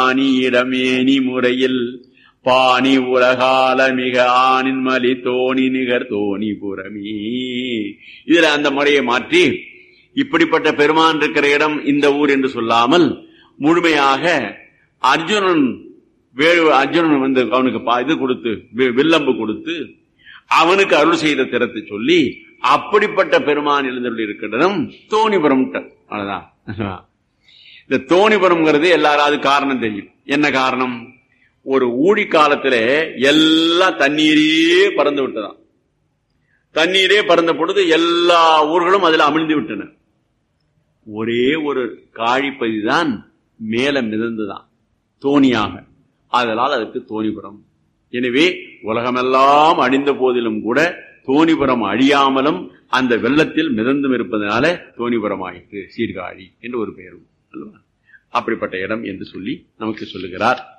மானி இடமேனி முறையில் பாணி உலகால மிக ஆணின் மலி தோணி நிகர் தோணி புறமீ இதுல அந்த முறையை மாற்றி இப்படிப்பட்ட பெருமான் இருக்கிற இடம் இந்த ஊர் என்று சொல்லாமல் முழுமையாக அர்ஜுனன் வேறு அர்ஜுனன் வந்து அவனுக்கு பா- இது கொடுத்து வி- வில்லம்பு கொடுத்து அவனுக்கு அருள் செய்த திறத்தை சொல்லி அப்படிப்பட்ட பெருமான் எழுந்தருள் இருக்கிற இடம் தோணிபுரம் அவ்வளவுதான் இந்த தோணிபுரம்ங்கிறது எல்லாரும் அது காரணம் தெரியும் என்ன காரணம் ஒரு ஊழி காலத்துல எல்லாம் தண்ணீரே பறந்து விட்டதாம் தண்ணீரே பறந்த பொழுது எல்லா ஊர்களும் அதுல அமிழ்ந்து விட்டன ஒரே ஒரு காழிப்பதி தான் மேல மிதந்துதான் தோணியாக அதனால் அதுக்கு தோணிபுரம் எனவே உலகமெல்லாம் அழிந்த போதிலும் கூட தோணிபுரம் அழியாமலும் அந்த வெள்ளத்தில் மிதந்தும் இருப்பதனால தோணிபுரம் ஆயிற்று சீர்காழி என்று ஒரு பெயரும் அல்லவா அப்படிப்பட்ட இடம் என்று சொல்லி நமக்கு சொல்லுகிறார்